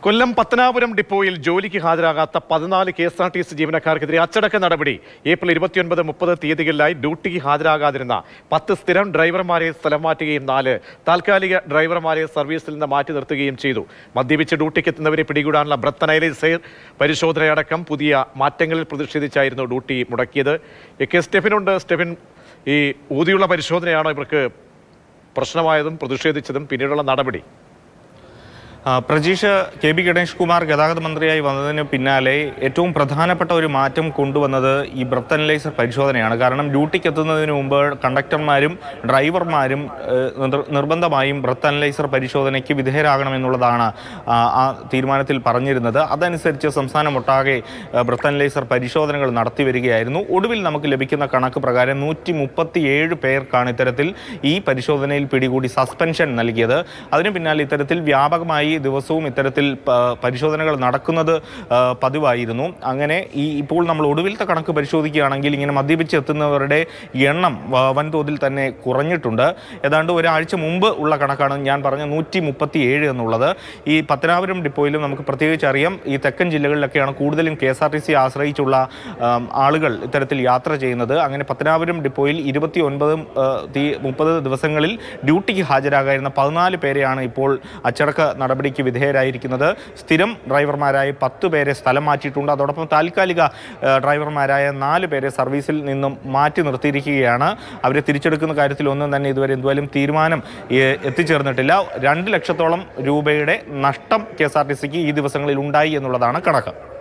കൊല്ലം പത്തനാപുരം ഡിപ്പോയിൽ ജോലിക്ക് ഹാജരാകാത്ത പതിനാല് K S R T C ജീവനക്കാർക്കെതിരെ അച്ചടക്ക നടപടി ഏപ്രിൽ ഇരുപത്തിയൊൻപത് മുപ്പത് തീയതികളിലായി ഡ്യൂട്ടിക്ക് ഹാജരാകാതിരുന്ന പത്ത് സ്ഥിരം ഡ്രൈവർമാരെ സ്ഥലം മാറ്റുകയും നാല് താൽക്കാലിക ഡ്രൈവർമാരെ സർവീസിൽ നിന്ന് മാറ്റി നിർത്തുകയും ചെയ്തു മദ്യപിച്ച് ഡ്യൂട്ടിക്ക് എത്തുന്നവരെ പിടികൂടാനുള്ള ബ്രത്ത് അനലൈസർ പരിശോധനയടക്കം പുതിയ മാറ്റങ്ങളിൽ പ്രതിഷേധിച്ചായിരുന്നു ഡ്യൂട്ടി മുടക്കിയത് എ കെ സ്റ്റെഫിനുണ്ട് സ്റ്റെഫിൻ ഈ ഊതിയുള്ള പരിശോധനയാണോ ഇവർക്ക് പ്രശ്നമായതും പ്രതിഷേധിച്ചതും പിന്നീടുള്ള നടപടി ആ, പ്രജീഷ് കെ ബി ഗണേഷ് കുമാർ ഗതാഗത മന്ത്രിയായി വന്നതിന് പിന്നാലെ ഏറ്റവും പ്രധാനപ്പെട്ട ഒരു മാറ്റം കൊണ്ടുവന്നത് ഈ ബ്രത്ത് അനലൈസർ പരിശോധനയാണ് കാരണം ഡ്യൂട്ടിക്ക് എത്തുന്നതിന് മുമ്പ് കണ്ടക്ടർമാരും ഡ്രൈവർമാരും ഏഹ്, നിർ- നിർബന്ധമായും ബ്രത്ത് അനലൈസർ പരിശോധനയ്ക്ക് വിധേയരാകണമെന്നുള്ളതാണ് ആ, ആ തീരുമാനത്തിൽ പറഞ്ഞിരുന്നത് അതനുസരിച്ച് സംസ്ഥാനമൊട്ടാകെ ആ, ബ്രത്ത് അനലൈസർ പരിശോധനകൾ നടത്തി വരികയായിരുന്നു ഒടുവിൽ നമുക്ക് ലഭിക്കുന്ന കണക്ക് പ്രകാരം നൂറ്റി മുപ്പത്തിയേഴ് പേർക്കാണ് ഇത്തരത്തിൽ ഈ പരിശോധനയിൽ പിടികൂടി സസ്പെൻഷൻ നൽകിയത് അതിന് പിന്നാലെ ഇത്തരത്തിൽ വ്യാപകമായി ദിവസവും ഇത്തരത്തിൽ പ- പരിശോധനകൾ നടക്കുന്നത് ആ, പതിവായിരുന്നു അങ്ങനെ ഈ ഇപ്പോൾ നമ്മൾ ഒടുവിലത്തെ കണക്ക് പരിശോധിക്കുകയാണെങ്കിൽ ഇങ്ങനെ മദ്യപിച്ച് എത്തുന്നവരുടെ എണ്ണം വ- വൻതോതിൽ തന്നെ കുറഞ്ഞിട്ടുണ്ട് ഏതാണ്ട് ഒരാഴ്ച മുമ്പ് ഉള്ള കണക്കാണ് ഞാൻ പറഞ്ഞ നൂറ്റി മുപ്പത്തി ഏഴ് എന്നുള്ളത് ഈ പത്തനാപുരം ഡിപ്പോയിലും നമുക്ക് പ്രത്യേകിച്ച് അറിയാം ഈ തെക്കൻ ജില്ലകളിലൊക്കെയാണ് കൂടുതലും K S R T C ആശ്രയിച്ചുള്ള ആം, ആളുകൾ ഇത്തരത്തിൽ യാത്ര ചെയ്യുന്നത് അങ്ങനെ പത്തനാപുരം ഡിപ്പോയിൽ ഇരുപത്തി ഒൻപതും തീ മുപ്പത് ദിവസങ്ങളിൽ ഡ്യൂട്ടിക്ക് ഹാജരാകായിരുന്ന പതിനാല് പേരെയാണ് ഇപ്പോൾ അച്ചടക്ക നടപടിക്ക് വിധേയരായിരിക്കുന്നത് സ്ഥിരം ഡ്രൈവർമാരായ പത്ത് പേരെ സ്ഥലം മാറ്റിയിട്ടുണ്ട് അതോടൊപ്പം താൽക്കാലിക ആ, ഡ്രൈവർമാരായ നാല് പേരെ സർവീസിൽ നിന്നും മാറ്റി നിർത്തിയിരിക്കുകയാണ് അവരെ തിരിച്ചെടുക്കുന്ന കാര്യത്തിൽ ഒന്നും തന്നെ ഇതുവരെ എന്തുവായാലും തീരുമാനം ഏ, എത്തിച്ചേർന്നിട്ടില്ല രണ്ട് ലക്ഷത്തോളം രൂപയുടെ നഷ്ടം കെ എസ് ആർ ടി സിക്ക് ഈ ദിവസങ്ങളിൽ ഉണ്ടായി എന്നുള്ളതാണ് കണക്ക്